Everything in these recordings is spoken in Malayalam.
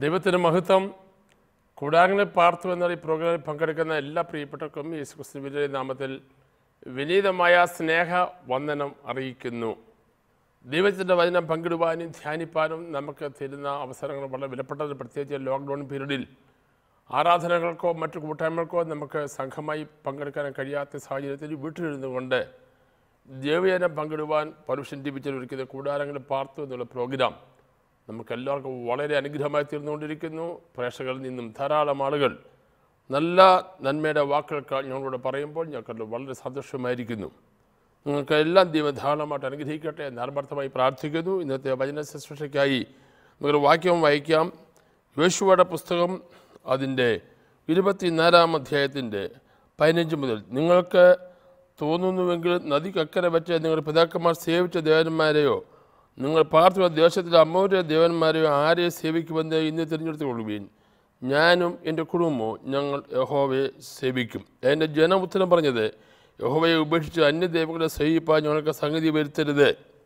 ദൈവത്തിന് മഹത്വം കൂടാങ്ങളെ പാർത്തു എന്ന ഈ പ്രോഗ്രാമിൽ പങ്കെടുക്കുന്ന എല്ലാ പ്രിയപ്പെട്ടവർക്കും യേശു ക്രിസ്തുവിൻ്റെ നാമത്തിൽ വിനീതമായ സ്നേഹ വന്ദനം അറിയിക്കുന്നു ദൈവത്തിൻ്റെ വചനം പങ്കിടുവാനും ധ്യാനിപ്പാനും നമുക്ക് തരുന്ന അവസരങ്ങൾ വളരെ വിലപ്പെട്ടത് പ്രത്യേകിച്ച് ലോക്ക്ഡൗൺ പീരീഡിൽ ആരാധനകൾക്കോ മറ്റു കൂട്ടായ്മകൾക്കോ നമുക്ക് സംഘമായി പങ്കെടുക്കാൻ കഴിയാത്ത സാഹചര്യത്തിൽ വീട്ടിലിരുന്നു കൊണ്ട് ദൈവജനം പങ്കിടുവാൻ പരുഷൻ ടിപ്പിച്ചൽ ഒരുക്കുന്ന കൂടാരങ്ങളിൽ പാർത്തു എന്നുള്ള പ്രോഗ്രാം നമുക്കെല്ലാവർക്കും വളരെ അനുഗ്രഹമായി തീർന്നുകൊണ്ടിരിക്കുന്നു പ്രേക്ഷകരിൽ നിന്നും ധാരാളം ആളുകൾ നല്ല നന്മയുടെ വാക്കുകൾ ഞങ്ങളോട് പറയുമ്പോൾ ഞങ്ങൾക്ക് വളരെ സന്തോഷമായിരിക്കുന്നു നിങ്ങൾക്ക് എല്ലാം ദൈവം ധാരാളമായിട്ട് അനുഗ്രഹിക്കട്ടെ എന്ന് ആത്മാർത്ഥമായി പ്രാർത്ഥിക്കുന്നു ഇന്നത്തെ വചന ശുശ്രൂഷയ്ക്കായി നമുക്കൊരു വാക്യം വായിക്കാം യോശുവയുടെ പുസ്തകം അതിൻ്റെ ഇരുപത്തിനാലാം അധ്യായത്തിൻ്റെ പതിനഞ്ച് മുതൽ നിങ്ങൾക്ക് തോന്നുന്നുവെങ്കിൽ നദിക്കക്കരെ വെച്ച് നിങ്ങളുടെ പിതാക്കന്മാർ സേവിച്ച ദേവന്മാരെയോ നിങ്ങൾ പാർത്തിവ ദേശത്തിലെ അമ്മൂര്യ ദേവന്മാരെയോ ആരെ സേവിക്കുമെന്ന് ഇന്ന് തിരഞ്ഞെടുത്തുകൊള്ളുവീൻ ഞാനും എൻ്റെ കുടുംബവും ഞങ്ങൾ യഹോവയെ സേവിക്കും എൻ്റെ ജനം ഉത്തരം പറഞ്ഞത് യഹോവയെ ഉപേക്ഷിച്ച് അന്യദേവങ്ങളെ സേവിപ്പാൻ ഞങ്ങൾക്ക് സംഗതി വരുത്തരുത്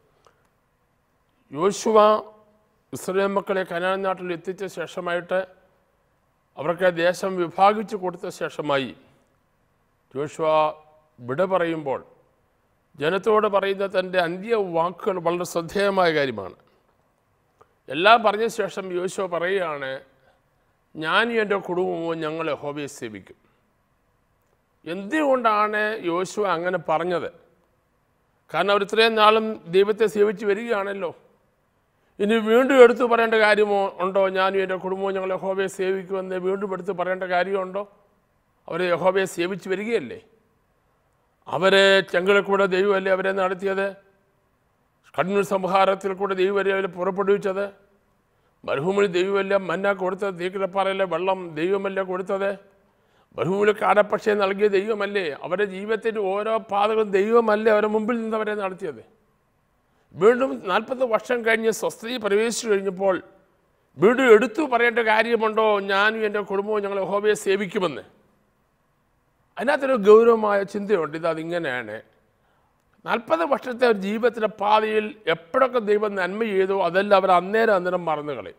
യോശുവ ഇസ്രയേൽ മക്കളെ കനാൻ നാട്ടിൽ എത്തിച്ച ശേഷമായിട്ട് അവർക്ക് ദേശം വിഭാഗിച്ചു കൊടുത്ത ശേഷമായി യോശുവ വിട പറയുമ്പോൾ ജനത്തോട് പറയുന്ന തൻ്റെ അന്ത്യ വാക്കുകൾ വളരെ ശ്രദ്ധേയമായ കാര്യമാണ് എല്ലാം പറഞ്ഞ ശേഷം യോശുവ പറയുകയാണ് ഞാനും എൻ്റെ കുടുംബവും ഞങ്ങൾ ഹോബിയെ സേവിക്കും എന്തുകൊണ്ടാണ് യോശുവ അങ്ങനെ പറഞ്ഞത് കാരണം അവർ ഇത്രയും നാളും ദൈവത്തെ സേവിച്ച് വരികയാണല്ലോ ഇനി വീണ്ടും എടുത്തു പറയേണ്ട കാര്യമോ ഉണ്ടോ ഞാനും എൻ്റെ കുടുംബവും ഞങ്ങൾ യഹോബയെ സേവിക്കുമെന്ന് വീണ്ടും എടുത്ത് പറയേണ്ട കാര്യമുണ്ടോ അവർ യഹോബയെ സേവിച്ച് വരികയല്ലേ അവരെ ചെങ്കലിൽ കൂടെ ദൈവമല്ലേ അവരെ നടത്തിയത് കണ്ണൂർ സംഹാരത്തിൽ കൂടെ ദൈവമല്ലേ അവരെ പുറപ്പെടുവിച്ചത് മരുഭൂമിയിൽ ദൈവമല്ല മന്ന കൊടുത്തത് തീക്കിടപ്പാറയിലെ വെള്ളം ദൈവമല്ല കൊടുത്തത് മരുഭൂമിയിൽ കാടപ്പക്ഷയെ നൽകിയ ദൈവമല്ലേ അവരുടെ ജീവിതത്തിൻ്റെ ഓരോ പാതകളും ദൈവമല്ലേ അവരെ മുമ്പിൽ നിന്ന് അവരെ നടത്തിയത് വീണ്ടും നാൽപ്പത് വർഷം കഴിഞ്ഞ് സ്വസ്ഥതയിൽ പ്രവേശിച്ചു കഴിഞ്ഞപ്പോൾ വീണ്ടും എടുത്തു പറയേണ്ട കാര്യമുണ്ടോ ഞാനും എൻ്റെ കുടുംബവും ഞങ്ങൾ ഹോബയെ സേവിക്കുമെന്ന് അതിനകത്തൊരു ഗൗരവമായ ചിന്തയുണ്ട് ഇത് അതിങ്ങനെയാണ് നാൽപ്പത് വർഷത്തെ ഒരു ജീവിതത്തിൻ്റെ പാതയിൽ എപ്പോഴൊക്കെ ദൈവം നന്മ ചെയ്തു അതെല്ലാം അവർ അന്നേരം അന്നേരം മറന്നു കളയും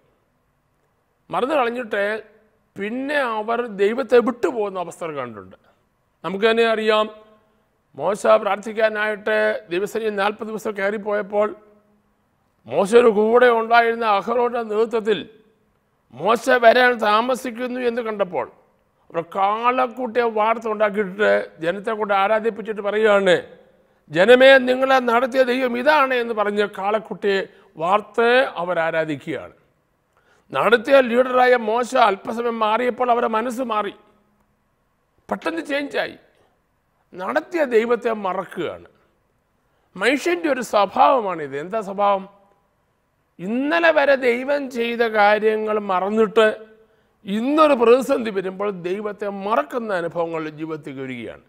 മറന്നു കളഞ്ഞിട്ട് പിന്നെ അവർ ദൈവത്തെ വിട്ടുപോകുന്ന അവസ്ഥകൾ കണ്ടിട്ടുണ്ട് നമുക്ക് തന്നെ അറിയാം മോശ പ്രാർത്ഥിക്കാനായിട്ട് ദിവസം നാൽപ്പത് ദിവസം കയറിപ്പോയപ്പോൾ മോശയുടെ കൂടെ ഉണ്ടായിരുന്ന അഹ്റോയുടെ നേതൃത്വത്തിൽ മോശ വരാൻ താമസിക്കുന്നു എന്ന് കണ്ടപ്പോൾ അവർ കാളക്കൂട്ടിയ വാർത്ത ഉണ്ടാക്കിയിട്ട് ജനത്തെ കൊണ്ട് ആരാധിപ്പിച്ചിട്ട് പറയുകയാണ് ജനമേ നിങ്ങളെ നടത്തിയ ദൈവം ഇതാണ് എന്ന് പറഞ്ഞ് കാളക്കുട്ടിയെ വാർത്ത അവർ ആരാധിക്കുകയാണ് നടത്തിയ ലീഡറായ മോശ അല്പസമയം മാറിയപ്പോൾ അവരെ മനസ്സ് മാറി പെട്ടെന്ന് ചേഞ്ചായി നടത്തിയ ദൈവത്തെ മറക്കുകയാണ് മനുഷ്യൻ്റെ ഒരു സ്വഭാവമാണിത് എന്താ സ്വഭാവം ഇന്നലെ വരെ ദൈവം ചെയ്ത കാര്യങ്ങൾ മറന്നിട്ട് ഇന്നൊരു പ്രതിസന്ധി വരുമ്പോൾ ദൈവത്തെ മറക്കുന്ന അനുഭവങ്ങൾ ജീവിതത്തിൽ വരികയാണ്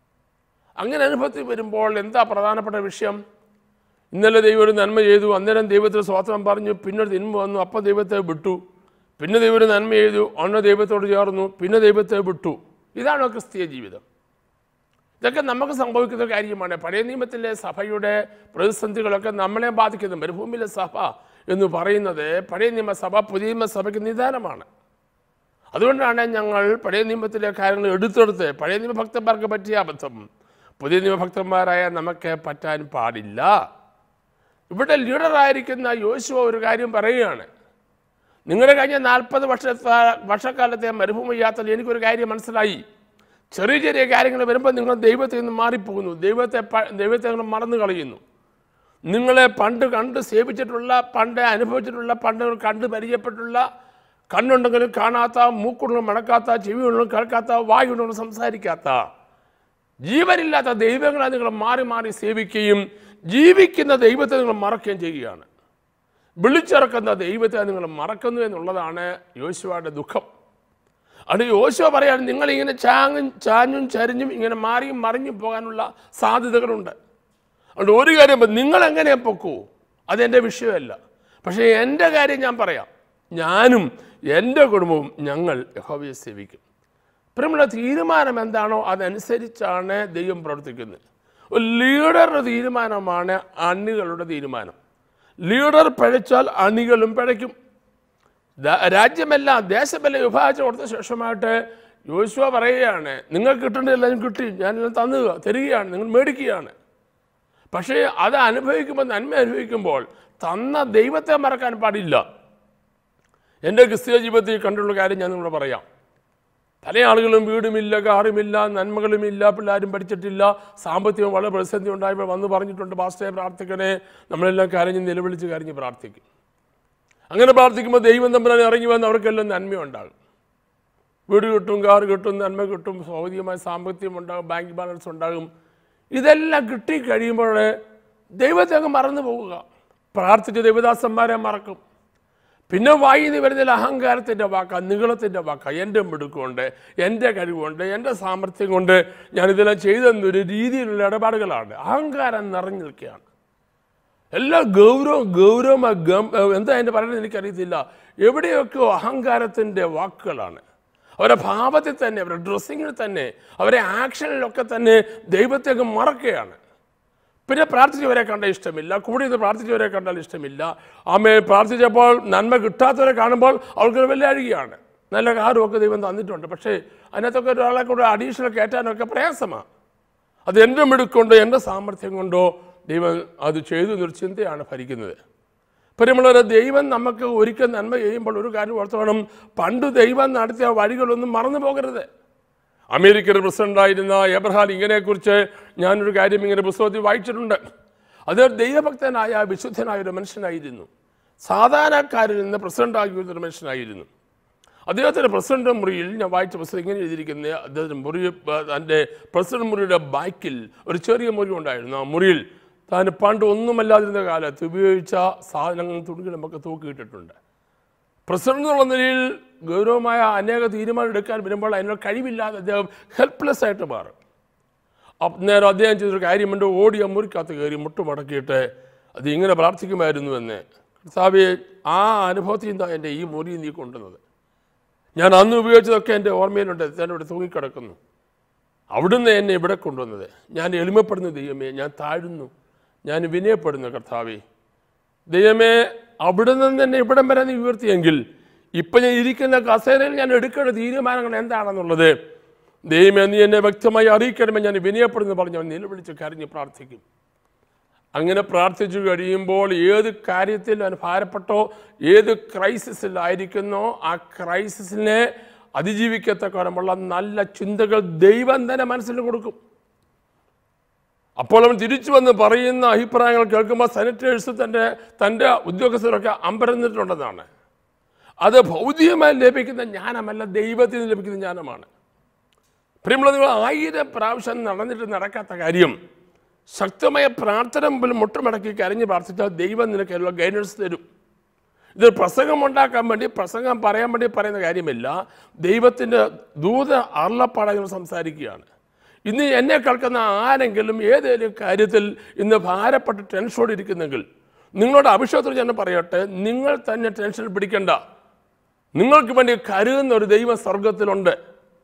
അങ്ങനെ അനുഭവത്തിൽ വരുമ്പോൾ എന്താ പ്രധാനപ്പെട്ട വിഷയം ഇന്നലെ ദൈവം ഒരു നന്മ ചെയ്തു അന്നേരം ദൈവത്തിന് സ്വാതന്ത്ര്യം പറഞ്ഞു പിന്നെ തിന്മ വന്നു അപ്പം ദൈവത്തെ വിട്ടു പിന്നെ ദൈവം ഒരു നന്മ ചെയ്തു അന്ന് ദൈവത്തോട് ചേർന്നു പിന്നെ ദൈവത്തെ വിട്ടു ഇതാണോ ക്രിസ്തീയ ജീവിതം ഇതൊക്കെ നമുക്ക് സംഭവിക്കുന്ന കാര്യമാണ് പഴയ നിയമത്തിലെ സഭയുടെ പ്രതിസന്ധികളൊക്കെ നമ്മളെ ബാധിക്കുന്നു മരുഭൂമിയിലെ സഭ എന്ന് പറയുന്നത് പഴയ നിയമസഭ പുതിയ നിയമസഭയ്ക്ക് നിദാനമാണ് അതുകൊണ്ടാണ് ഞങ്ങൾ പഴയ നിയമത്തിലെ കാര്യങ്ങൾ എടുത്തെടുത്ത് പഴയ നിയമഭക്തന്മാർക്ക് പറ്റിയ അബദ്ധം പുതിയ നിയമഭക്തന്മാരായ നമുക്ക് പറ്റാൻ പാടില്ല ഇവിടെ ലീഡറായിരിക്കുന്ന യോശുവ ഒരു കാര്യം പറയുകയാണ് നിങ്ങളുടെ കഴിഞ്ഞ നാൽപ്പത് വർഷത്തെ വർഷക്കാലത്തെ മരുഭൂമി യാത്രയിൽ എനിക്കൊരു കാര്യം മനസ്സിലായി ചെറിയ ചെറിയ കാര്യങ്ങൾ വരുമ്പോൾ നിങ്ങൾ ദൈവത്തിൽ നിന്ന് മാറിപ്പോകുന്നു ദൈവത്തെ പ- ദൈവത്തെ നിങ്ങൾ മറന്നു കളയുന്നു നിങ്ങളെ പണ്ട് കണ്ട് സേവിച്ചിട്ടുള്ള പണ്ട് അനുഭവിച്ചിട്ടുള്ള പണ്ട് നിങ്ങൾ കണ്ട് പരിചയപ്പെട്ടുള്ള കണ്ണുണ്ടെങ്കിലും കാണാത്ത മൂക്കുണ്ടെങ്കിലും മണക്കാത്ത ചെവിയുണ്ടെങ്കിലും കേൾക്കാത്ത വായുണ്ടെങ്കിലും സംസാരിക്കാത്ത ജീവനില്ലാത്ത ദൈവങ്ങളെ നിങ്ങൾ മാറി മാറി സേവിക്കുകയും ജീവിക്കുന്ന ദൈവത്തെ നിങ്ങൾ മറക്കുകയും ചെയ്യുകയാണ് വിളിച്ചിറക്കുന്ന ദൈവത്തെ നിങ്ങൾ മറക്കുന്നു എന്നുള്ളതാണ് യോശുവയുടെ ദുഃഖം അത് യോശുവ പറയാണ് നിങ്ങളിങ്ങനെ ചാങ്ങും ചാഞ്ഞും ചരിഞ്ഞും ഇങ്ങനെ മാറിയും മറിഞ്ഞും പോകാനുള്ള സാധ്യതകളുണ്ട് അതുകൊണ്ട് ഒരു കാര്യം പറ- നിങ്ങൾ എങ്ങനെ പൊക്കൂ അതെൻ്റെ വിഷയമല്ല പക്ഷേ എൻ്റെ കാര്യം ഞാൻ പറയാം ഞാനും എൻ്റെ കുടുംബവും ഞങ്ങൾ യഹോവയെ സേവിക്കും പ്രിയമുള്ള തീരുമാനം എന്താണോ അതനുസരിച്ചാണ് ദൈവം പ്രവർത്തിക്കുന്നത് ഒരു ലീഡറുടെ തീരുമാനമാണ് അണികളുടെ തീരുമാനം ലീഡർ പിഴച്ചാൽ അണികളും പിഴയ്ക്കും ദ- രാജ്യമെല്ലാം ദേശമെല്ലാം വിഭാഗിച്ച് കൊടുത്ത ശേഷമായിട്ട് യോശുവ പറയുകയാണ് നിങ്ങൾക്ക് കിട്ടേണ്ടതെല്ലാം കിട്ടി ഞാൻ തന്നു തരികയാണ് നിങ്ങൾ മേടിക്കുകയാണ് പക്ഷേ അത് അനുഭവിക്കുമ്പോൾ നന്മ അനുഭവിക്കുമ്പോൾ തന്ന ദൈവത്തെ മറക്കാൻ പാടില്ല എൻ്റെ ക്രിസ്തീയ ജീവിതത്തിൽ കണ്ടുള്ള കാര്യം ഞാൻ നിങ്ങളോട് പറയാം പല ആളുകളും വീടുമില്ല കാറുമില്ല നന്മകളുമില്ല പിള്ളേരും പഠിച്ചിട്ടില്ല സാമ്പത്തികം വളരെ പ്രതിസന്ധി ഉണ്ടായപ്പോൾ വന്ന് പറഞ്ഞിട്ടുണ്ട് പാസ്റ്റേ പ്രാർത്ഥിക്കണേ നമ്മളെല്ലാം കരഞ്ഞ് നിലവിളിച്ച് കരഞ്ഞ് പ്രാർത്ഥിക്കും അങ്ങനെ പ്രാർത്ഥിക്കുമ്പോൾ ദൈവം തമ്മിൽ ഇറങ്ങി വന്ന് അവർക്കെല്ലാം നന്മയുണ്ടാകും വീട് കിട്ടും കാർ കിട്ടും നന്മ കിട്ടും ഭൗതികമായ സാമ്പത്തികം ഉണ്ടാകും ബാങ്ക് ബാലൻസ് ഉണ്ടാകും ഇതെല്ലാം കിട്ടിക്കഴിയുമ്പോൾ ദൈവത്തെ അങ്ങ് മറന്നു പോവുക പ്രാർത്ഥിച്ച് ദൈവദാസന്മാരെ മറക്കും പിന്നെ വായിന്ന് വരുന്നതിൽ അഹങ്കാരത്തിൻ്റെ വാക്ക നികളത്തിൻ്റെ വാക്ക എൻ്റെ മിടുക്കുകൊണ്ട് എൻ്റെ കഴിവുകൊണ്ട് എൻ്റെ സാമർഥ്യം കൊണ്ട് ഞാനിതെല്ലാം ചെയ്തെന്നൊരു രീതിയിലുള്ള ഇടപാടുകളാണ് അഹങ്കാരം നിറഞ്ഞു നിൽക്കുകയാണ് എല്ലാ ഗൗരവം ഗൗരവം ഗം എന്താ അതിൻ്റെ പറയുന്നത് എനിക്കറിയത്തില്ല എവിടെയൊക്കെയോ അഹങ്കാരത്തിൻ്റെ വാക്കുകളാണ് അവരുടെ ഭാവത്തിൽ തന്നെ അവരുടെ ഡ്രസ്സിങ്ങിൽ തന്നെ അവരെ ആക്ഷനിലൊക്കെ തന്നെ ദൈവത്തേക്ക് മറക്കുകയാണ് പിന്നെ പ്രാർത്ഥിച്ചവരെ കണ്ട ഇഷ്ടമില്ല കൂടി ഇത് പ്രാർത്ഥിച്ചവരെ കണ്ടാൽ ഇഷ്ടമില്ല അമ്മയെ പ്രാർത്ഥിച്ചപ്പോൾ നന്മ കിട്ടാത്തവരെ കാണുമ്പോൾ അവർക്ക് വെല്ലാഴുകയാണ് നല്ല കാറുമൊക്കെ ദൈവം തന്നിട്ടുണ്ട് പക്ഷേ അതിനകത്തൊക്കെ ഒരാളെ കൂടെ അഡീഷണൽ കയറ്റാനൊക്കെ പ്രയാസമാണ് അത് എൻ്റെ മിടുക്കൊണ്ടോ എൻ്റെ സാമർഥ്യം കൊണ്ടോ ദൈവം അത് ചെയ്തു എന്നൊരു ചിന്തയാണ് ഭരിക്കുന്നത് പ്രിയമുള്ളവരെ ദൈവം നമുക്ക് ഒരിക്കൽ നന്മ ചെയ്യുമ്പോൾ ഒരു കാര്യം ഓർത്തോണം പണ്ട് ദൈവം നടത്തിയ വഴികളൊന്നും മറന്നു പോകരുത് അമേരിക്കയുടെ പ്രസിഡന്റായിരുന്ന എബ്രഹാം ഇങ്ങനെക്കുറിച്ച് ഞാനൊരു കാര്യം ഇങ്ങനെ പുസ്തകത്തിൽ വായിച്ചിട്ടുണ്ട് അത് ദൈവഭക്തനായ വിശുദ്ധനായ ഒരു മനുഷ്യനായിരുന്നു സാധാരണക്കാരിൽ നിന്ന് പ്രസിഡന്റായി ഒരു മനുഷ്യനായിരുന്നു അദ്ദേഹത്തിൻ്റെ പ്രസിഡന്റ് മുറിയിൽ ഞാൻ വായിച്ച പുസ്തകം ഇങ്ങനെ എഴുതിയിരിക്കുന്നത് അദ്ദേഹത്തിൻ്റെ മുറി തൻ്റെ പ്രസിഡന്റ് മുറിയുടെ ബാക്കിൽ ഒരു ചെറിയ മുറി ഉണ്ടായിരുന്നു ആ മുറിയിൽ താൻ പണ്ട് ഒന്നുമല്ലാതിരുന്ന കാലത്ത് ഉപയോഗിച്ച സാധനങ്ങളും തുണികളുമൊക്കെ തൂക്കിയിട്ടിട്ടുണ്ട് പ്രസിഡന്റ് എന്നുള്ള നിലയിൽ ഗൗരവമായ അനേക തീരുമാനം എടുക്കാൻ വരുമ്പോൾ അതിനുള്ള കഴിവില്ലാതെ അദ്ദേഹം ഹെൽപ്ലെസ് ആയിട്ട് മാറും അന്നേരം അദ്ദേഹം ചെയ്തൊരു കാര്യമുണ്ട് ഓടി ആ മുറിക്കകത്ത് കയറി മുട്ടുമടക്കിയിട്ട് അത് ഇങ്ങനെ പ്രാർത്ഥിക്കുമായിരുന്നുവെന്ന് കർത്താവെ ആ അനുഭവത്തിൽ നിന്നാണ് എൻ്റെ ഈ മുറി നീ കൊണ്ടുവന്നത് ഞാൻ അന്ന് ഉപയോഗിച്ചതൊക്കെ എൻ്റെ ഓർമ്മയിലുണ്ട് ഞാൻ ഇവിടെ തൂങ്ങിക്കിടക്കുന്നു അവിടുന്ന് എന്നെ ഇവിടെ കൊണ്ടുവന്നത് ഞാൻ എളിമപ്പെടുന്നു ദൈവമേ ഞാൻ താഴുന്നു ഞാൻ വിനയപ്പെടുന്നു കർത്താവേ ദൈവമേ അവിടെ നിന്ന് തന്നെ ഇവിടം വരെ നീ ഉയർത്തിയെങ്കിൽ ഇപ്പം ഞാൻ ഇരിക്കുന്ന കസേരയിൽ ഞാൻ എടുക്കേണ്ട തീരുമാനങ്ങൾ എന്താണെന്നുള്ളത് ദൈവമേ നീ എന്നെ വ്യക്തമായി അറിയിക്കണമേ ഞാൻ വിനയപ്പെടുന്നു പറഞ്ഞ് അവൻ നിലവിളിച്ച് കരഞ്ഞ് പ്രാർത്ഥിക്കും അങ്ങനെ പ്രാർത്ഥിച്ചു കഴിയുമ്പോൾ ഏത് കാര്യത്തിൽ അവൻ ഭാരപ്പെട്ടോ ഏത് ക്രൈസിസിലായിരിക്കുന്നോ ആ ക്രൈസിസിനെ അതിജീവിക്കത്തക്കവരമുള്ള നല്ല ചിന്തകൾ ദൈവം തന്നെ മനസ്സിൽ കൊടുക്കും അപ്പോൾ അവൻ തിരിച്ചു വന്ന് പറയുന്ന അഭിപ്രായങ്ങൾ കേൾക്കുമ്പോൾ സെനറ്റേഴ്സ് തൻ്റെ തൻ്റെ ഉദ്യോഗസ്ഥരൊക്കെ അമ്പരന്നിട്ടുണ്ടെന്നാണ് അത് ഭൗതികമായി ലഭിക്കുന്ന ജ്ഞാനമല്ല ദൈവത്തിൽ നിന്ന് ലഭിക്കുന്ന ജ്ഞാനമാണ് പ്രിയമുള്ള നിങ്ങൾ ആയിരം പ്രാവശ്യം നടന്നിട്ട് നടക്കാത്ത കാര്യം ശക്തമായ പ്രാർത്ഥന മുമ്പിൽ മുട്ടുമടക്കി കരഞ്ഞ് പ്രാർത്ഥിച്ചാൽ ദൈവം നിനക്ക് അതിനുള്ള ഗൈഡൻസ് തരും ഇത് പ്രസംഗം ഉണ്ടാക്കാൻ വേണ്ടി പ്രസംഗം പറയാൻ വേണ്ടി പറയുന്ന കാര്യമില്ല ദൈവത്തിൻ്റെ ദൂത അരുളപ്പാടായി നമ്മൾ സംസാരിക്കുകയാണ് ഇന്ന് എന്നെ കേൾക്കുന്ന ആരെങ്കിലും ഏതെങ്കിലും കാര്യത്തിൽ ഇന്ന് ഭാരപ്പെട്ട് ടെൻഷനോടെ ഇരിക്കുന്നെങ്കിൽ നിങ്ങളുടെ അഭിഷേകത്തിൽ ഞാൻ പറയട്ടെ നിങ്ങൾ തന്നെ ടെൻഷൻ പിടിക്കണ്ട നിങ്ങൾക്ക് വേണ്ടി കരുതുന്ന ഒരു ദൈവം സ്വർഗത്തിലുണ്ട്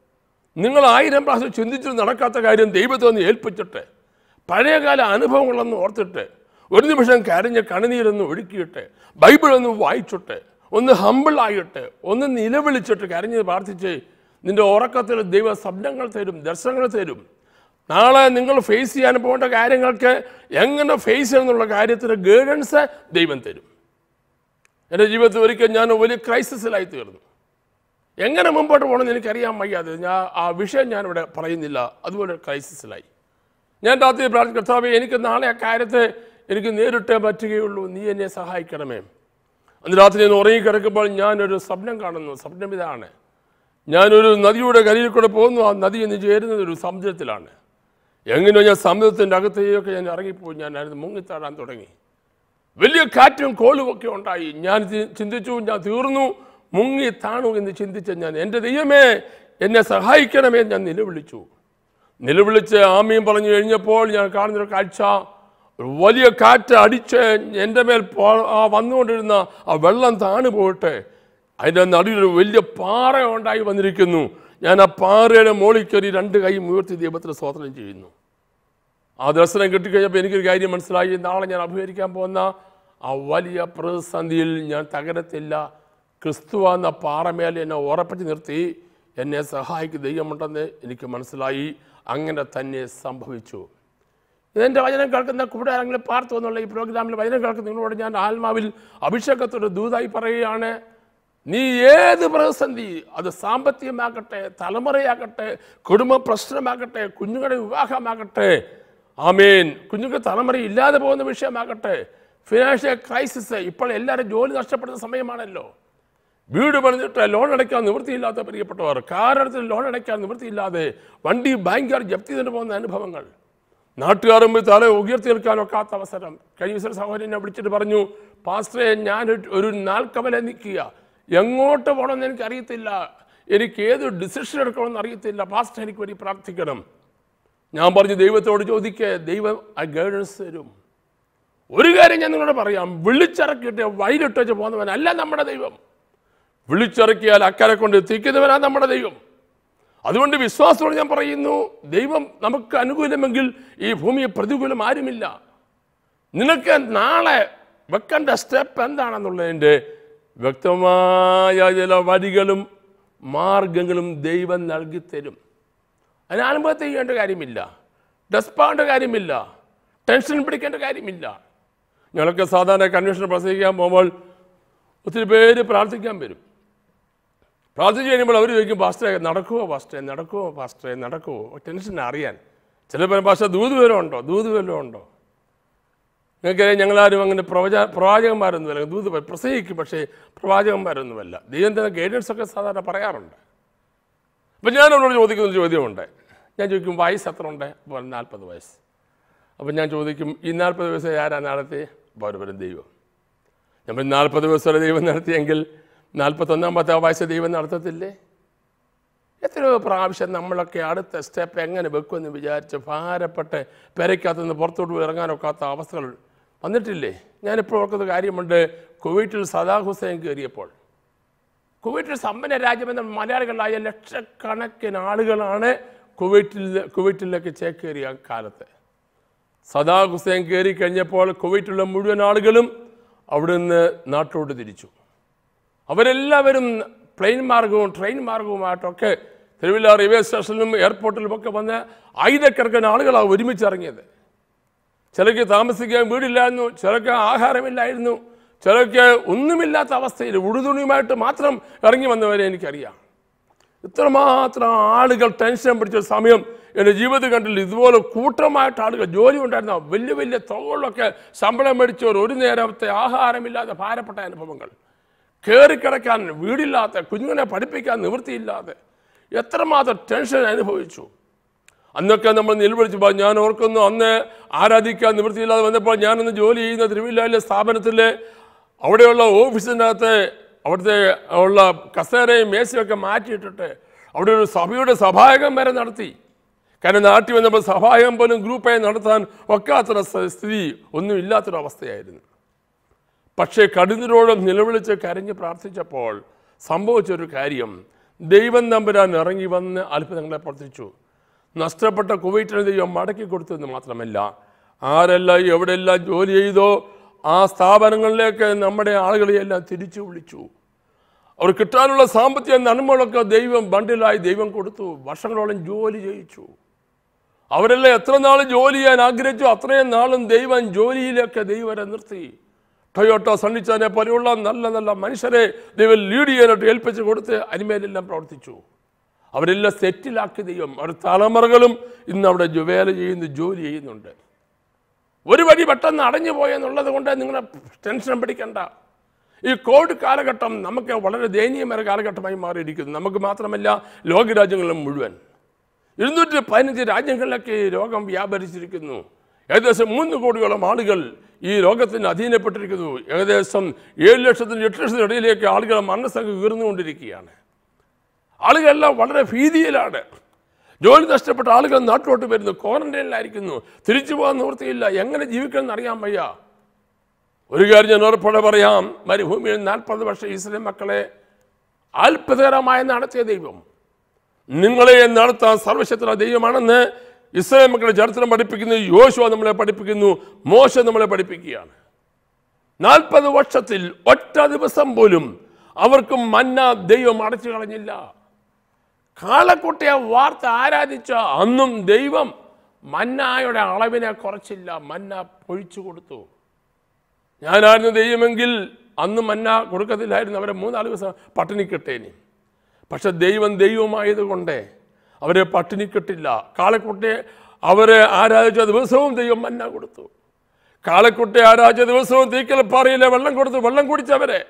നിങ്ങൾ ആയിരം പ്രാവശ്യം ചിന്തിച്ചു നടക്കാത്ത കാര്യം ദൈവത്തെ ഒന്ന് ഏൽപ്പിച്ചിട്ട് പഴയകാല അനുഭവങ്ങളൊന്ന് ഓർത്തിട്ട് ഒരു നിമിഷം കരഞ്ഞ് കണ്ണുനീരൊന്ന് ഒഴുക്കിയിട്ട് ബൈബിൾ ഒന്ന് വായിച്ചിട്ട് ഒന്ന് ഹമ്പിളായിട്ട് ഒന്ന് നിലവിളിച്ചിട്ട് കരഞ്ഞ് പ്രാർത്ഥിച്ച് നിന്റെ ഉറക്കത്തിൽ ദൈവ സ്വപ്നങ്ങൾ തരും ദർശനങ്ങൾ തരും നാളെ നിങ്ങൾ ഫേസ് ചെയ്യാൻ പോകേണ്ട കാര്യങ്ങൾക്ക് എങ്ങനെ ഫേസ് ചെയ്യണമെന്നുള്ള കാര്യത്തിന് ഗൈഡൻസ് ദൈവം തരും എൻ്റെ ജീവിതത്തിൽ ഒരിക്കൽ ഞാൻ വലിയ ക്രൈസിസിലായി തീർന്നു എങ്ങനെ മുമ്പോട്ട് പോകണമെന്ന് എനിക്കറിയാൻ വയ്യാതെ ഞാൻ ആ വിഷയം ഞാനിവിടെ പറയുന്നില്ല അതുപോലെ ക്രൈസിസിലായി ഞാൻ രാത്രി പ്രാർത്ഥിക്കും കർത്താവേ എനിക്ക് നാളെ ആ കാര്യത്തെ എനിക്ക് നേരിട്ടേ പറ്റുകയുള്ളൂ നീ എന്നെ സഹായിക്കണമേ അന്ന് രാത്രി ഞാൻ ഉറങ്ങിക്കിടക്കുമ്പോൾ ഞാനൊരു സ്വപ്നം കാണുന്നു സ്വപ്നം ഇതാണ് ഞാനൊരു നദിയുടെ കരയിൽ കൂടെ പോകുന്നു ആ നദി എന്ന് ചേരുന്നത് ഒരു സമുദ്രത്തിലാണ് എങ്ങനെയോ ഞാൻ സമുദ്രത്തിൻ്റെ അകത്തേക്കൊക്കെ ഞാൻ ഇറങ്ങിപ്പോയി ഞാൻ അതിന് മുങ്ങിത്താടാൻ തുടങ്ങി വലിയ കാറ്റും കോളും ഒക്കെ ഉണ്ടായി ഞാൻ ചി- ചിന്തിച്ചു ഞാൻ തീർന്നു മുങ്ങി താണു എന്ന് ചിന്തിച്ച ഞാൻ എൻ്റെ ദൈവമേ എന്നെ സഹായിക്കണമേ എന്ന് ഞാൻ നിലവിളിച്ചു നിലവിളിച്ച് ആമയും പറഞ്ഞു കഴിഞ്ഞപ്പോൾ ഞാൻ കാണുന്നൊരു കാഴ്ച ഒരു വലിയ കാറ്റ് അടിച്ച് എൻ്റെ മേൽ പോ- ആ വന്നുകൊണ്ടിരുന്ന ആ വെള്ളം താണു പോയിട്ട് അതിൻ്റെ നടുവിലൊരു വലിയ പാറ ഉണ്ടായി വന്നിരിക്കുന്നു ഞാൻ ആ പാറയുടെ മുകളിൽ കയറി രണ്ട് കൈ ഉയർത്തി ദൈവത്തിന് സ്തോത്രം ചെയ്യുന്നു ആ ദർശനം കിട്ടിക്കഴിഞ്ഞപ്പോൾ എനിക്കൊരു കാര്യം മനസ്സിലായി നാളെ ഞാൻ അഭിമുഖീകരിക്കാൻ പോകുന്ന ആ വലിയ പ്രതിസന്ധിയിൽ ഞാൻ തകരത്തില്ല ക്രിസ്തു എന്ന പാറമേൽ എന്നെ ഉറപ്പിച്ച് നിർത്തി എന്നെ സഹായിക്കുന്ന ദൈവമുണ്ടെന്ന് എനിക്ക് മനസ്സിലായി അങ്ങനെ തന്നെ സംഭവിച്ചു ഇതിൻ്റെ വചനം കേൾക്കുന്ന കൂടെ ആരെങ്കിലും പാർത്തു എന്നുള്ള ഈ പ്രോഗ്രാമിൽ വചനം കേൾക്കുന്ന നിങ്ങളോട് ഞാൻ ആത്മാവിൽ അഭിഷേകത്തോട് ദൂതായി പറയുകയാണ് നീ ഏത് പ്രതിസന്ധി അത് സാമ്പത്തികമാകട്ടെ തലമുറയാകട്ടെ കുടുംബ പ്രശ്നമാകട്ടെ കുഞ്ഞുങ്ങളുടെ വിവാഹമാകട്ടെ ആമേൻ കുഞ്ഞുങ്ങൾ തലമുറ ഇല്ലാതെ പോകുന്ന വിഷയമാകട്ടെ ഫിനാൻഷ്യൽ ക്രൈസിസ് ഇപ്പോൾ എല്ലാവരും ജോലി നഷ്ടപ്പെടുന്ന സമയമാണല്ലോ വീട് പണിതിട്ട് ലോൺ അടയ്ക്കാൻ നിവൃത്തിയില്ലാത്ത പ്രിയപ്പെട്ടവർ കാറെടുത്ത് ലോൺ അടയ്ക്കാൻ നിവൃത്തിയില്ലാതെ വണ്ടി ബാങ്കുകാർ ജപ്തി ചെയ്തിട്ട് പോകുന്ന അനുഭവങ്ങൾ നാട്ടുകാരും തല ഉയർത്തി നിൽക്കാനൊക്കാത്ത അവസരം കഴിഞ്ഞ ദിവസം സഹോദരനെ വിളിച്ചിട്ട് പറഞ്ഞു പാസ്റ്ററെ ഞാൻ ഒരു- ഒരു നാൽക്കവല നിൽക്കുക എങ്ങോട്ട് പോകണമെന്ന് എനിക്ക് അറിയത്തില്ല എനിക്ക് ഏത് ഡിസിഷൻ എടുക്കണമെന്ന് അറിയത്തില്ല പാസ്റ്റർ എനിക്ക് വേണ്ടി പ്രാർത്ഥിക്കണം ഞാൻ പറഞ്ഞു ദൈവത്തോട് ചോദിക്കുക ദൈവം ആ ഗൈഡൻസ് തരും ഒരു കാര്യം ഞാൻ നിങ്ങളോട് പറയാം വിളിച്ചിറക്കിയിട്ട് വഴിയിലിട്ട് വെച്ച് പോകുന്നവനല്ല നമ്മുടെ ദൈവം വിളിച്ചിറക്കിയാൽ അക്കരെ കൊണ്ട് എത്തിക്കുന്നവനാണ് നമ്മുടെ ദൈവം അതുകൊണ്ട് വിശ്വാസത്തോടെ ഞാൻ പറയുന്നു ദൈവം നമുക്ക് അനുകൂലമെങ്കിൽ ഈ ഭൂമിയെ പ്രതികൂലം ആരുമില്ല നിനക്ക് നാളെ വെക്കേണ്ട സ്റ്റെപ്പ് എന്താണെന്നുള്ളതിൻ്റെ വ്യക്തമായ ചില വരികളും മാർഗങ്ങളും ദൈവം നൽകി തരും അതിന് അനുഭവത്തെ ചെയ്യേണ്ട കാര്യമില്ല ഡെസ്പാകേണ്ട കാര്യമില്ല ടെൻഷൻ പിടിക്കേണ്ട കാര്യമില്ല ഞങ്ങളൊക്കെ സാധാരണ കൺവെൻഷൻ പ്രസംഗിക്കാൻ പോകുമ്പോൾ ഒത്തിരി പേര് പ്രാർത്ഥിക്കാൻ വരും പ്രാർത്ഥിച്ച് കഴിയുമ്പോൾ അവർ ചോദിക്കും പാസ്റ്ററെ നടക്കുമോ പാസ്റ്ററെ നടക്കുമോ പാസ്റ്ററെ നടക്കുമോ ടെൻഷൻ അറിയാൻ ചില പേരും പാസ്റ്റർ ദൂത് വല്ലതും ഉണ്ടോ ദൂത് വല്ലതും ഉണ്ടോ നിങ്ങൾക്കറിയാം ഞങ്ങളാരും അങ്ങനെ പ്രവച പ്രവാചകന്മാരൊന്നുമല്ല ദൂത് പ- പ്രസംഗിക്കും പക്ഷേ പ്രവാചകന്മാരൊന്നുമല്ല ദൈവം തന്നെ ഗൈഡൻസ് ഒക്കെ സാധാരണ പറയാറുണ്ട് അപ്പം ഞാൻ അവരോട് ചോദിക്കുന്ന ഒരു ചോദ്യമുണ്ട് ഞാൻ ചോദിക്കും വയസ്സ് എത്ര ഉണ്ട് അപ്പോൾ നാൽപ്പത് വയസ്സ് അപ്പം ഞാൻ ചോദിക്കും ഈ നാൽപ്പത് വയസ്സ് ആരാ നടത്തി അപ്പോൾ അവർ പറയും ദൈവം നമ്മൾ നാൽപ്പത് ദിവസം വരെ ദൈവം നടത്തിയെങ്കിൽ നാൽപ്പത്തൊന്നാമത്തെ വയസ്സ് ദൈവം നടത്തത്തില്ലേ എത്രയോ പ്രാവശ്യം നമ്മളൊക്കെ അടുത്ത സ്റ്റെപ്പ് എങ്ങനെ വെക്കുമെന്ന് വിചാരിച്ച് ഭാരപ്പെട്ട് പെരയ്ക്കകത്തുനിന്ന് പുറത്തോട്ട് ഇറങ്ങാനൊക്കാത്ത അവസ്ഥകൾ വന്നിട്ടില്ലേ ഞാനിപ്പോൾ ഓർക്കുന്ന കാര്യമുണ്ട് കുവൈറ്റിൽ സദാ ഹുസൈൻ കയറിയപ്പോൾ കുവൈറ്റിൽ സമ്പന്ന രാജ്യമെന്ന മലയാളികളായ ലക്ഷക്കണക്കിന് ആളുകളാണ് കുവൈറ്റിൽ കുവൈറ്റിലേക്ക് ചേക്കേറിയ കാലത്ത് സദാ ഹുസൈൻ കയറി കഴിഞ്ഞപ്പോൾ കുവൈറ്റിലുള്ള മുഴുവൻ ആളുകളും അവിടുന്ന് നാട്ടോട്ട് തിരിച്ചു അവരെല്ലാവരും പ്ലെയിൻ മാർഗവും ട്രെയിൻ മാർഗവുമായിട്ടൊക്കെ തിരുവല്ല റെയിൽവേ സ്റ്റേഷനിലും എയർപോർട്ടിലുമൊക്കെ വന്ന് ആയിരക്കണക്കിന് ആളുകളാണ് ഒരുമിച്ച് ഇറങ്ങിയത് ചിലർക്ക് താമസിക്കാൻ വീടില്ലായിരുന്നു ചിലർക്ക് ആഹാരമില്ലായിരുന്നു ചിലർക്ക് ഒന്നുമില്ലാത്ത അവസ്ഥയിൽ ഉടുതുണിയുമായിട്ട് മാത്രം ഇറങ്ങി വന്നവരെ എനിക്കറിയാം ഇത്രമാത്രം ആളുകൾ ടെൻഷൻ പിടിച്ച സമയം എൻ്റെ ജീവിതത്തിൽ കണ്ടില്ല ഇതുപോലെ കൂട്ടമായിട്ട് ആളുകൾ ജോലി ഉണ്ടായിരുന്ന വലിയ വലിയ തുകകളിലൊക്കെ ശമ്പളം മേടിച്ചവർ ഒരു നേരത്തെ ആഹാരമില്ലാതെ ഭാരപ്പെട്ട അനുഭവങ്ങൾ കയറിക്കിടക്കാൻ വീടില്ലാത്ത കുഞ്ഞുങ്ങളെ പഠിപ്പിക്കാൻ നിവൃത്തിയില്ലാതെ എത്രമാത്രം ടെൻഷൻ അനുഭവിച്ചു അന്നൊക്കെ നമ്മൾ നിലവിളിച്ചപ്പോൾ ഞാൻ ഓർക്കുന്നു അന്ന് ആരാധിക്കാൻ നിവൃത്തിയില്ലാതെ വന്നപ്പോൾ ഞാനന്ന് ജോലി ചെയ്യുന്ന തിരുവില്ലായിലെ സ്ഥാപനത്തിൽ അവിടെയുള്ള ഓഫീസിനകത്ത് അവിടുത്തെ ഉള്ള കസേരയും മേശയൊക്കെ മാറ്റിയിട്ടിട്ട് അവിടെ ഒരു സഭയുടെ സഭായകം വരെ നടത്തി കാരണം നാട്ടിൽ വന്നപ്പോൾ സഭായകം പോലും ഗ്രൂപ്പായി നടത്താൻ ഒക്കാത്തൊരു സ്ഥ- സ്ഥിതി ഒന്നും ഇല്ലാത്തൊരവസ്ഥയായിരുന്നു പക്ഷേ കടുതിരോടും നിലവിളിച്ച് കരഞ്ഞ് പ്രാർത്ഥിച്ചപ്പോൾ സംഭവിച്ചൊരു കാര്യം ദൈവം തമ്പുരാൻ ഇറങ്ങി വന്ന് അത്ഭുതങ്ങളെ പ്രവർത്തിച്ചു നഷ്ടപ്പെട്ട കുവൈറ്റിന് ദൈവം മടക്കി കൊടുത്തെന്ന് മാത്രമല്ല ആരെല്ലാം എവിടെയെല്ലാം ജോലി ചെയ്തോ ആ സ്ഥാപനങ്ങളിലേക്ക് നമ്മുടെ ആളുകളെയെല്ലാം തിരിച്ചു വിളിച്ചു അവർ കിട്ടാനുള്ള സാമ്പത്തിക നന്മകളൊക്കെ ദൈവം ബണ്ടിലായി ദൈവം കൊടുത്തു വർഷങ്ങളോളം ജോലി ചെയ്യിച്ചു അവരെല്ലാം എത്ര നാൾ ജോലി ചെയ്യാൻ ആഗ്രഹിച്ചു അത്രയും നാളും ദൈവം ജോലിയിലൊക്കെ ദൈവരെ നിർത്തി ടൊയോട്ടോ സണ്ണിച്ചാനെ പോലെയുള്ള നല്ല നല്ല മനുഷ്യരെ ദൈവം ലീഡ് ചെയ്യാനായിട്ട് ഏൽപ്പിച്ച് കൊടുത്ത് അനിമേലെല്ലാം പ്രവർത്തിച്ചു അവരെല്ലാം സെറ്റിലാക്കി ദൈവം അവർ തലമുറകളും ഇന്ന് അവിടെ ജോ- വേല ചെയ്യുന്നു ജോലി ചെയ്യുന്നുണ്ട് ഒരു വഴി പെട്ടെന്ന് അടഞ്ഞു പോയെന്നുള്ളത് കൊണ്ട് നിങ്ങൾ ടെൻഷൻ പിടിക്കണ്ട ഈ കോവിഡ് കാലഘട്ടം നമുക്ക് വളരെ ദയനീയമായ കാലഘട്ടമായി മാറിയിരിക്കുന്നു നമുക്ക് മാത്രമല്ല ലോകരാജ്യങ്ങളിലും മുഴുവൻ ഇരുന്നൂറ്റി പതിനഞ്ച് രാജ്യങ്ങളിലൊക്കെ ഈ രോഗം വ്യാപരിച്ചിരിക്കുന്നു ഏകദേശം മൂന്ന് കോടിയോളം ആളുകൾ ഈ രോഗത്തിന് അധീനപ്പെട്ടിരിക്കുന്നു ഏകദേശം ഏഴ് ലക്ഷത്തിന് എട്ട് ലക്ഷത്തിന് ഇടയിലേക്ക് ആളുകൾ മരണസംഖ്യ ഉയർന്നുകൊണ്ടിരിക്കുകയാണ് ആളുകളെല്ലാം വളരെ ഭീതിയിലാണ് ജോലി നഷ്ടപ്പെട്ട ആളുകൾ നാട്ടിലോട്ട് വരുന്നു ക്വാറന്റൈനിലായിരിക്കുന്നു തിരിച്ചു പോകാൻ നിവൃത്തിയില്ല എങ്ങനെ ജീവിക്കണമെന്ന് അറിയാൻ വയ്യ ഒരു കാര്യം ഞാൻ ഉറപ്പോടെ പറയാം മരുഭൂമിയിൽ നാൽപ്പത് വർഷം ഇസ്ലാം മക്കളെ അത്ഭുതകരമായി നടത്തിയ ദൈവം നിങ്ങളെ നടത്താൻ സർവശക്തന ദൈവമാണെന്ന് ഇസ്രായേൽ മക്കളെ ചരിത്രം പഠിപ്പിക്കുന്നു യോശുവ നമ്മളെ പഠിപ്പിക്കുന്നു മോശ നമ്മളെ പഠിപ്പിക്കുകയാണ് നാൽപ്പത് വർഷത്തിൽ ഒറ്റ ദിവസം പോലും അവർക്ക് മന്ന ദൈവം അടച്ചു കളഞ്ഞില്ല കാളക്കുട്ടിയെ വാർത്ത ആരാധിച്ച അന്നും ദൈവം മന്നായുടെ അളവിനെ കുറച്ചില്ല മന്ന പൊഴിച്ചു കൊടുത്തു ഞാനായിരുന്നു ദൈവമെങ്കിൽ അന്ന് മന്ന കൊടുക്കത്തില്ലായിരുന്നു അവരെ മൂന്നാല് ദിവസം പട്ടിണി കിട്ടേനി പക്ഷെ ദൈവം ദൈവമായതുകൊണ്ട് അവരെ പട്ടിണി കിട്ടില്ല കാളക്കുട്ടിയെ അവരെ ആരാധിച്ച ദിവസവും ദൈവം മന്ന കൊടുത്തു കാളക്കുട്ടിയെ ആരാധിച്ച ദിവസവും തീക്കൽ പാറയിലെ വെള്ളം കൊടുത്തു വെള്ളം കുടിച്ചവരെ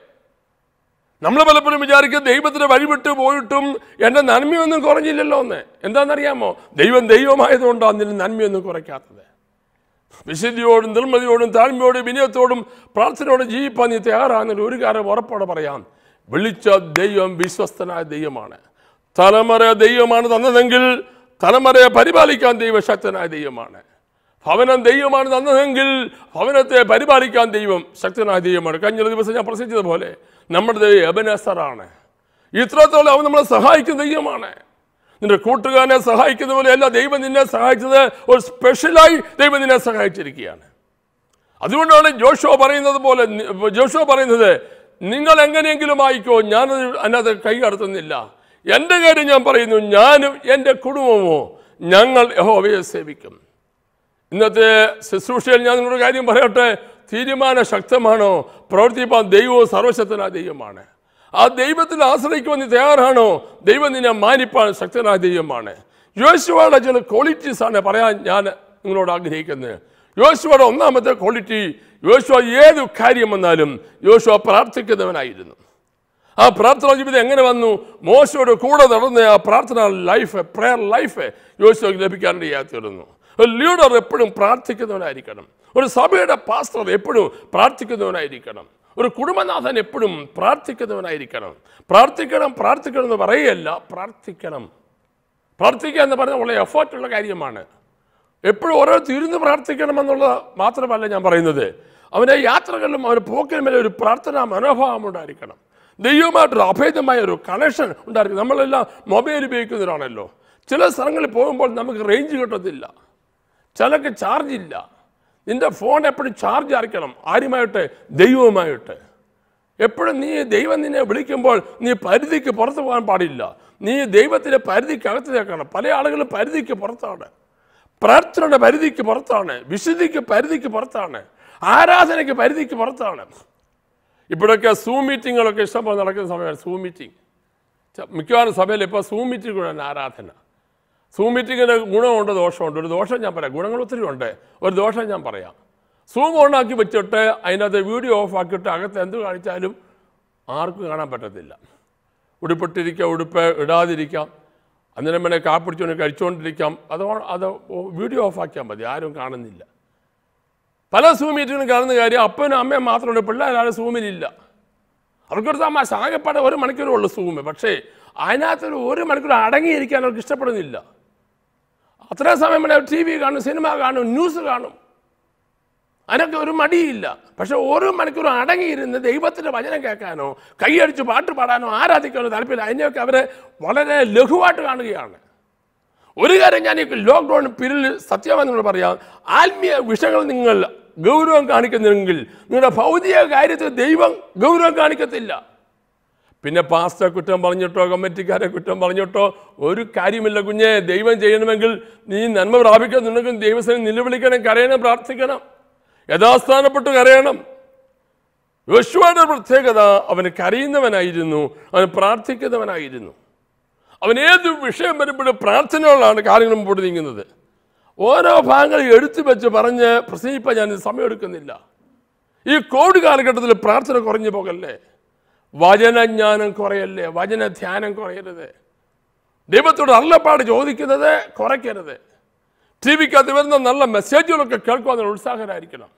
നമ്മൾ പലപ്പോഴും വിചാരിക്കും ദൈവത്തിന് വഴിവിട്ട് പോയിട്ടും എൻ്റെ നന്മയൊന്നും കുറഞ്ഞില്ലല്ലോ എന്ന് എന്താണെന്നറിയാമോ ദൈവം ദൈവമായതുകൊണ്ടാണ് അതിന് നന്മയൊന്നും കുറയ്ക്കാത്തത് വിശുദ്ധിയോടും നിർമ്മതിയോടും താഴ്മയോടും വിനയത്തോടും പ്രാർത്ഥനയോടും ജീവിപ്പാൻ നീ തയ്യാറാണെന്നൊരു ഒരു കാര്യം ഉറപ്പോടെ പറയാം വിളിച്ച ദൈവം വിശ്വസ്തനായ ദൈവമാണ് തലമുറ ദൈവമാണ് തന്നതെങ്കിൽ തലമുറയെ പരിപാലിക്കാൻ ദൈവശക്തനായ ദൈവമാണ് ഭവനം ദൈവമാണ് തന്നതെങ്കിൽ ഭവനത്തെ പരിപാലിക്കാൻ ദൈവം ശക്തനായ ദൈവമാണ് കഴിഞ്ഞ ഒരു ദിവസം ഞാൻ പ്രസംഗിച്ചതുപോലെ നമ്മുടെ ദൈവം എബനസറാണ് ഇത്രത്തോളം അവൻ നമ്മളെ സഹായിക്കുന്ന ദൈവമാണ് നിന്റെ കൂട്ടുകാരനെ സഹായിക്കുന്ന പോലെയല്ല ദൈവം നിന്നെ സഹായിച്ചത് ഒരു സ്പെഷ്യലായി ദൈവം നിന്നെ സഹായിച്ചിരിക്കുകയാണ് അതുകൊണ്ടാണ് ജോഷോ പറയുന്നത് പോലെ ജോഷോ പറയുന്നത് നിങ്ങൾ എങ്ങനെയെങ്കിലും ആയിക്കോ ഞാൻ അതിനകത്ത് കൈ കടത്തുന്നില്ല എൻ്റെ കാര്യം ഞാൻ പറയുന്നു ഞാനും എൻ്റെ കുടുംബമോ ഞങ്ങൾ യഹോവയെ സേവിക്കും ഇന്നത്തെ ശുശ്രൂഷയിൽ ഞാൻ നിങ്ങളൊരു കാര്യം പറയട്ടെ തീരുമാനം ശക്തമാണോ പ്രവർത്തിപ്പാൻ ദൈവവും സർവശക്തനായ ദൈവമാണ് ആ ദൈവത്തിൽ ആശ്രയിക്കുവാൻ നീ തയ്യാറാണോ ദൈവം നിന്നെ മാനിപ്പാൻ ശക്തനായ ദൈവമാണ് യോശുവയുടെ ചില ക്വാളിറ്റീസ് ആണ് പറയാൻ ഞാൻ നിങ്ങളോട് ആഗ്രഹിക്കുന്നത് യോശുവയുടെ ഒന്നാമത്തെ ക്വാളിറ്റി യോശുവ ഏത് കാര്യം വന്നാലും യോശുവ പ്രാർത്ഥിക്കുന്നവനായിരുന്നു ആ പ്രാർത്ഥനാ ജീവിതം എങ്ങനെ വന്നു മോശയുടെ കൂടെ നടന്ന ആ പ്രാർത്ഥന ലൈഫ് പ്രെയർ ലൈഫ് യോശുവക്ക് ലഭിക്കാനിടയായി തീർന്നു ഒരു ലീഡർ എപ്പോഴും പ്രാർത്ഥിക്കുന്നവനായിരിക്കണം ഒരു സഭയുടെ പാസ്റ്റർ എപ്പോഴും പ്രാർത്ഥിക്കുന്നവനായിരിക്കണം ഒരു കുടുംബനാഥൻ എപ്പോഴും പ്രാർത്ഥിക്കുന്നവനായിരിക്കണം പ്രാർത്ഥിക്കണം പ്രാർത്ഥിക്കണം എന്ന് പറയുകയല്ല പ്രാർത്ഥിക്കണം പ്രാർത്ഥിക്കുക എന്ന് പറഞ്ഞാൽ വളരെ എഫേർട്ടുള്ള കാര്യമാണ് എപ്പോഴും ഓരോരുത്തർ ഇരുന്ന് പ്രാർത്ഥിക്കണമെന്നുള്ളത് മാത്രമല്ല ഞാൻ പറയുന്നത് അവൻ്റെ യാത്രകളിലും അവൻ്റെ പോക്കിലും വരെ ഒരു പ്രാർത്ഥനാ മനോഭാവം ഉണ്ടായിരിക്കണം ദൈവമായിട്ടൊരു അഭേദമായ ഒരു കണക്ഷൻ ഉണ്ടായിരിക്കും നമ്മളെല്ലാം മൊബൈൽ ഉപയോഗിക്കുന്നവരാണല്ലോ ചില സ്ഥലങ്ങളിൽ പോകുമ്പോൾ നമുക്ക് റേഞ്ച് കിട്ടത്തില്ല ചിലക്ക് ചാർജ് ഇല്ല നിന്റെ ഫോൺ എപ്പോഴും ചാർജ് ആയിരിക്കണം ആരുമായിട്ട് ദൈവവുമായിട്ട് എപ്പോഴും നീ ദൈവം നിന്നെ വിളിക്കുമ്പോൾ നീ പരിധിക്ക് പുറത്ത് പോകാൻ പാടില്ല നീ ദൈവത്തിൻ്റെ പരിധിക്ക് അകത്ത് നിൽക്കണം പല ആളുകളും പരിധിക്ക് പുറത്താണ് പ്രാർത്ഥനയുടെ പരിധിക്ക് പുറത്താണ് വിശുദ്ധിക്ക് പരിധിക്ക് പുറത്താണ് ആരാധനയ്ക്ക് പരിധിക്ക് പുറത്താണ് ഇപ്പോഴൊക്കെ സൂം മീറ്റിങ്ങുകളൊക്കെ ഇഷ്ടംപോലെ നടക്കുന്ന സമയമാണ് സൂം മീറ്റിംഗ് മിക്കവാറും സഭയിൽ ഇപ്പോൾ സൂം മീറ്റിംഗ് കൂടെയാണ് ആരാധന സൂം മീറ്റിങ്ങിന് ഗുണമുണ്ട് ദോഷമുണ്ട് ഒരു ദോഷം ഞാൻ പറയാം ഗുണങ്ങൾ ഒത്തിരി ഉണ്ട് ഒരു ദോഷം ഞാൻ പറയാം സൂം ഓണാക്കി വെച്ചിട്ട് അതിനകത്ത് വീഡിയോ ഓഫ് ആക്കിയിട്ട് അകത്ത് എന്ത് കാണിച്ചാലും ആർക്കും കാണാൻ പറ്റത്തില്ല ഉടുപ്പിട്ടിരിക്കാം ഉടുപ്പ് ഇടാതിരിക്കാം അന്നേരം വേണേൽ കാപ്പിടിച്ചുകൊണ്ട് കഴിച്ചുകൊണ്ടിരിക്കാം അത് ഓൺ- അത് വീഡിയോ ഓഫ് ആക്കിയാൽ മതി ആരും കാണുന്നില്ല പല സൂം മീറ്റിങ്ങിനും കാണുന്ന കാര്യം അപ്പനും അമ്മയും മാത്രമുണ്ട് പിള്ളേരാരും സൂമിലില്ല അവർക്കൊരു തമാശ ആകെപ്പാടെ ഒരു മണിക്കൂറേ ഉള്ളൂ സൂമ് പക്ഷേ അതിനകത്തൊരു ഒരു മണിക്കൂർ അടങ്ങിയിരിക്കാൻ അവർക്ക് ഇഷ്ടപ്പെടുന്നില്ല അത്രയും സമയം വേണേൽ ടി വി കാണും സിനിമ കാണും ന്യൂസ് കാണും അതിനൊക്കെ ഒരു മടിയില്ല പക്ഷെ ഓരോ മണിക്കൂറും അടങ്ങിയിരുന്ന് ദൈവത്തിൻ്റെ വചനം കേൾക്കാനോ കൈയടിച്ച് പാട്ട് പാടാനോ ആരാധിക്കാനോ താല്പര്യമില്ല അതിനെയൊക്കെ അവരെ വളരെ ലഘുവായിട്ട് കാണുകയാണ് ഒരു കാര്യം ഞാൻ ഈ ലോക്ക്ഡൗൺ പീരീഡിൽ സത്യമെന്നോട് പറയാം ആത്മീയ വിഷയങ്ങൾ നിങ്ങൾ ഗൗരവം കാണിക്കുന്നെങ്കിൽ നിങ്ങളുടെ ഭൗതിക കാര്യത്തിൽ ദൈവം ഗൗരവം കാണിക്കത്തില്ല പിന്നെ പാസ്റ്റർ കുറ്റം പറഞ്ഞിട്ടോ കമ്മിറ്റിക്കാരെ കുറ്റം പറഞ്ഞിട്ടോ ഒരു കാര്യമില്ല കുഞ്ഞെ ദൈവം ചെയ്യണമെങ്കിൽ നീ നന്മ പ്രാപിക്കുന്നുണ്ടെങ്കിൽ ദൈവസ്ഥനെ നിലവിളിക്കണം കരയണം പ്രാർത്ഥിക്കണം യഥാസ്ഥാനപ്പെട്ട് കരയണം യോശുവയുടെ പ്രത്യേകത അവന് കരയുന്നവനായിരുന്നു അവൻ പ്രാർത്ഥിക്കുന്നവനായിരുന്നു അവൻ ഏത് വിഷയം വരുമ്പോഴും പ്രാർത്ഥനകളാണ് കാര്യങ്ങൾ മുമ്പോട്ട് നീങ്ങുന്നത് ഓരോ ഭാഗങ്ങൾ എടുത്തു വെച്ച് പറഞ്ഞ് പ്രസംഗിപ്പാൻ ഞാൻ സമയമെടുക്കുന്നില്ല ഈ കോവിഡ് കാലഘട്ടത്തിൽ പ്രാർത്ഥന കുറഞ്ഞു പോകല്ലേ വചനജ്ഞാനം കുറയല്ലേ വചന ധ്യാനം കുറയരുത് ദൈവത്തോട് അള്ളപ്പാട് ചോദിക്കുന്നത് കുറയ്ക്കരുത് ടി വിക്കകത്ത് വരുന്ന നല്ല മെസ്സേജുകളൊക്കെ കേൾക്കുവാൻ ഉത്സാഹരായിരിക്കണം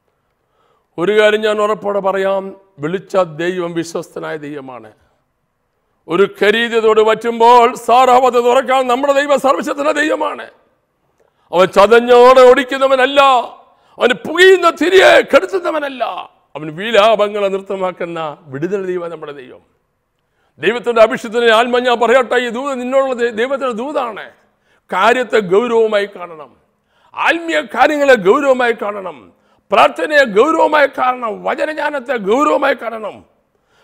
ഒരു കാര്യം ഞാൻ ഉറപ്പോടെ പറയാം വിളിച്ച ദൈവം വിശ്വസ്തനായ ദൈവമാണ് ഒരു ഖരീദത്തോട് പറ്റുമ്പോൾ സാറാവത് തുറക്കാൻ നമ്മുടെ ദൈവ സർവശക്തന ദൈവമാണ് അവൻ ചതഞ്ഞോടെ ഓടിക്കുന്നവനല്ല അവൻ പുകയുന്ന തിരിയെ കെടുത്തുന്നവനല്ല അവൻ വീലാപങ്ങളെ നൃത്തമാക്കുന്ന വിടുതൽ ദൈവം നമ്മുടെ ദൈവം ദൈവത്തിൻ്റെ അഭിഷേകത്തിന് ആത്മ ഞാൻ പറയട്ടെ ഈ ദൂത് നിന്നുള്ള ദൈ- ദൈവത്തിൻ്റെ ദൂതാണ് കാര്യത്തെ ഗൗരവമായി കാണണം ആത്മീയ കാര്യങ്ങളെ ഗൗരവമായി കാണണം പ്രാർത്ഥനയെ ഗൗരവമായി കാണണം വചനജ്ഞാനത്തെ ഗൗരവമായി കാണണം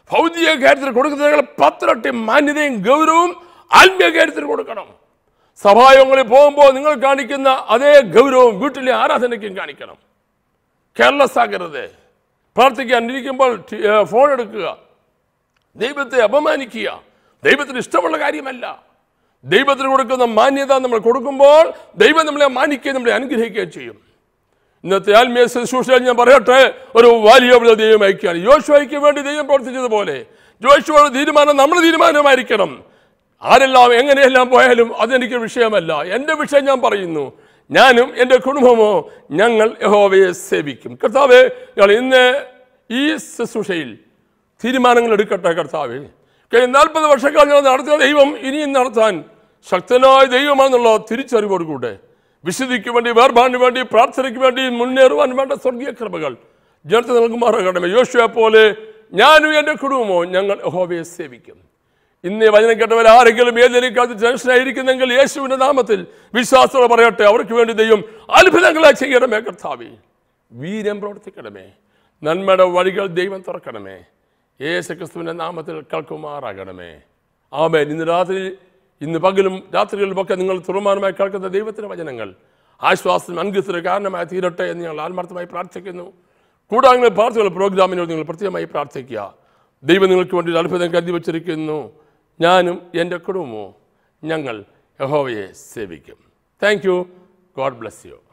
ഭൗതിക കാര്യത്തിൽ കൊടുക്കുന്നതിനേക്കാൾ പത്തിരട്ടി മാന്യതയും ഗൗരവവും ആത്മീയ കാര്യത്തിൽ കൊടുക്കണം സഭായോഗങ്ങളിൽ പോകുമ്പോൾ നിങ്ങൾ കാണിക്കുന്ന അതേ ഗൗരവവും വീട്ടിലെ ആരാധനയ്ക്കും കാണിക്കണം കെയർലെസ് ആകരുത് പ്രാർത്ഥിക്കാൻ ഇരിക്കുമ്പോൾ ടി- ഏ, ഫോൺ എടുക്കുക ദൈവത്തെ അപമാനിക്കുക ദൈവത്തിന് ഇഷ്ടമുള്ള കാര്യമല്ല ദൈവത്തിന് കൊടുക്കുന്ന മാന്യത നമ്മൾ കൊടുക്കുമ്പോൾ ദൈവം നമ്മളെ മാനിക്കുകയും നമ്മളെ അനുഗ്രഹിക്കുകയും ചെയ്യും ഇന്നത്തെ ആത്മീയ ശുശ്രൂഷയിൽ ഞാൻ പറയട്ടെ ഒരു വലിയ ഒരു ദൈവം അയക്കുകയാണ് യോശുവയ്ക്ക് വേണ്ടി ദൈവം പ്രവർത്തിച്ചതുപോലെ ജോഷുവയുടെ തീരുമാനം നമ്മുടെ തീരുമാനമായിരിക്കണം ആരെല്ലാം എങ്ങനെയെല്ലാം പോയാലും അതെനിക്ക് വിഷയമല്ല എൻ്റെ വിഷയം ഞാൻ പറയുന്നു ഞാനും എൻ്റെ കുടുംബമോ ഞങ്ങൾ യഹോവയെ സേവിക്കും കർത്താവെ ഞങ്ങൾ ഇന്ന് ഈ ശുശ്രൂഷയിൽ തീരുമാനങ്ങൾ എടുക്കട്ടെ കർത്താവെ കഴിഞ്ഞ നാൽപ്പത് വർഷക്കാലം ഞങ്ങൾ നടത്തിയ ദൈവം ഇനിയും നടത്താൻ ശക്തനായ ദൈവമാണെന്നുള്ള തിരിച്ചറിവോടുകൂടെ വിശുദ്ധിക്ക് വേണ്ടി വേർപാടിന് വേണ്ടി പ്രാർത്ഥനയ്ക്ക് വേണ്ടി മുന്നേറുവാൻ വേണ്ട സ്വർഗീയ കൃപകൾ ജനത്തെ നൽകുമാറാകണമേ യോശുവെ പോലെ ഞാനും എൻ്റെ കുടുംബമോ ഞങ്ങൾ യഹോവയെ സേവിക്കും ഇന്ന് ഈ വചനം കേട്ടവർ ആരെങ്കിലും ഏതെങ്കിലും ടെൻഷനായിരിക്കുന്നെങ്കിൽ യേശുവിൻ്റെ നാമത്തിൽ വിശ്വാസത്തോടെ പറയട്ടെ അവർക്ക് വേണ്ടി ദൈവം അത്ഭുതങ്ങളെ ചെയ്യണമേ കർത്താവേ വീര്യം പ്രവർത്തിക്കണമേ നന്മയുടെ വഴികൾ ദൈവം തുറക്കണമേ യേശു ക്രിസ്തുവിൻ്റെ നാമത്തിൽ കേൾക്കുമാറാകണമേ ആമേൻ ഇന്ന് രാത്രി ഇന്ന് പകലും രാത്രികളിലുമൊക്കെ നിങ്ങൾ തുറമാനമായി കേൾക്കുന്ന ദൈവത്തിൻ്റെ വചനങ്ങൾ ആശ്വാസം അൻഗത്തിന് കാരണമായി തീരട്ടെ എന്ന് ഞങ്ങൾ ആത്മാർത്ഥമായി പ്രാർത്ഥിക്കുന്നു കൂടാതെ നിങ്ങൾ പ്രാർത്ഥനകൾ പ്രോഗ്രാമിനോട് നിങ്ങൾ പ്രത്യേകമായി പ്രാർത്ഥിക്കുക ദൈവം നിങ്ങൾക്ക് വേണ്ടി ഒരു അത്ഭുതം കരുതി വച്ചിരിക്കുന്നു ഞാനും എൻ്റെ കുടുംബവും ഞങ്ങൾ യഹോവയെ സേവിക്കും thank you God bless U